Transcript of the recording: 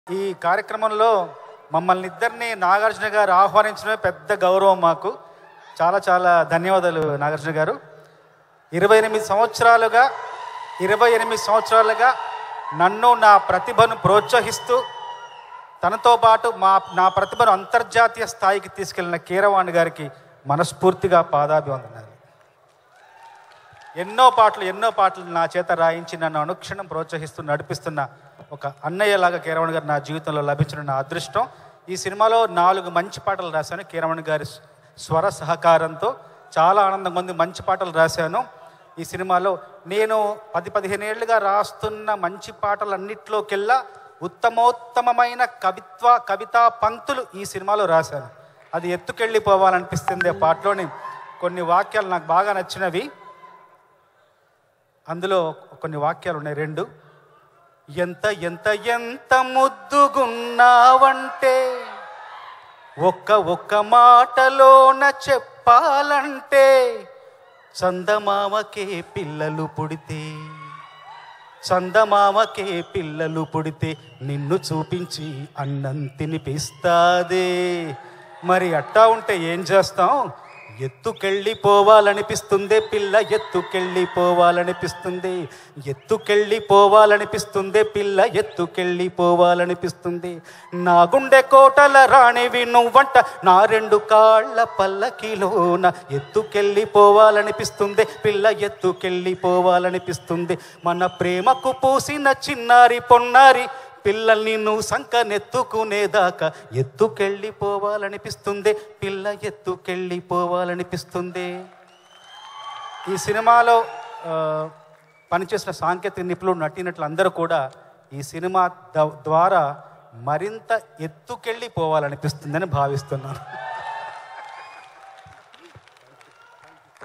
ఈ కార్యక్రమంలో మమ్మల్ని ఇద్దరిని నాగార్జున గారు ఆహ్వానించడమే పెద్ద గౌరవం మాకు చాలా చాలా ధన్యవాదాలు నాగార్జున గారు ఇరవై ఎనిమిది సంవత్సరాలుగా ఇరవై ఎనిమిది సంవత్సరాలుగా నన్ను నా ప్రతిభను ప్రోత్సహిస్తూ తనతో పాటు మా నా ప్రతిభను అంతర్జాతీయ స్థాయికి తీసుకెళ్లిన కీరవాణి గారికి మనస్ఫూర్తిగా పాదాభివందనాలు ఎన్నో పాటలు ఎన్నో పాటలు నా చేత రాయించి నన్ను అనుక్షణం ప్రోత్సహిస్తూ నడిపిస్తున్న ఒక అన్నయ్యలాగా కీరవాణి గారు నా జీవితంలో లభించిన నా అదృష్టం ఈ సినిమాలో నాలుగు మంచి పాటలు రాశాను కీరవాణి గారి స్వర సహకారంతో చాలా ఆనందంగా ఉంది మంచి పాటలు రాశాను ఈ సినిమాలో నేను పది పదిహేను ఏళ్ళుగా రాస్తున్న మంచి పాటలన్నిట్లోకెల్లా ఉత్తమోత్తమమైన కవిత్వ కవితా పంక్తులు ఈ సినిమాలో రాశాను అది ఎత్తుకెళ్ళిపోవాలనిపిస్తుంది ఆ పాటలోని కొన్ని వాక్యాలు నాకు బాగా నచ్చినవి అందులో కొన్ని వాక్యాలు ఉన్నాయి రెండు ఎంత ఎంత ఎంత ముద్దుగున్నావంటే ఒక్క ఒక్క మాటలోన చెప్పాలంటే చందమామకే పిల్లలు పుడితే చందమామకే పిల్లలు పుడితే నిన్ను చూపించి అన్నం తినిపిస్తాదే మరి అట్టా ఉంటే ఏం చేస్తాం ఎత్తుకెళ్ళిపోవాలనిపిస్తుంది పిల్ల ఎత్తుకెళ్ళిపోవాలనిపిస్తుంది ఎత్తుకెళ్ళిపోవాలనిపిస్తుంది పిల్ల ఎత్తుకెళ్ళిపోవాలనిపిస్తుంది నా గుండె కోటల రాణివి నువ్వంట నా రెండు కాళ్ళ పల్లకిలోన ఎత్తుకెళ్ళిపోవాలనిపిస్తుంది పిల్ల ఎత్తుకెళ్ళిపోవాలనిపిస్తుంది మన ప్రేమకు పూసిన చిన్నారి పొన్నారి పిల్లల్ని నువ్వు సంకనెత్తుకునేదాకా ఎత్తుకెళ్ళిపోవాలనిపిస్తుంది పిల్ల ఎత్తుకెళ్ళిపోవాలనిపిస్తుంది ఈ సినిమాలో ఆ, పనిచేసిన సాంకేతిక నిపుణులు నటినట్లు అందరూ కూడా ఈ సినిమా ద- ద్వారా మరింత ఎత్తుకెళ్ళిపోవాలనిపిస్తుందని భావిస్తున్నాను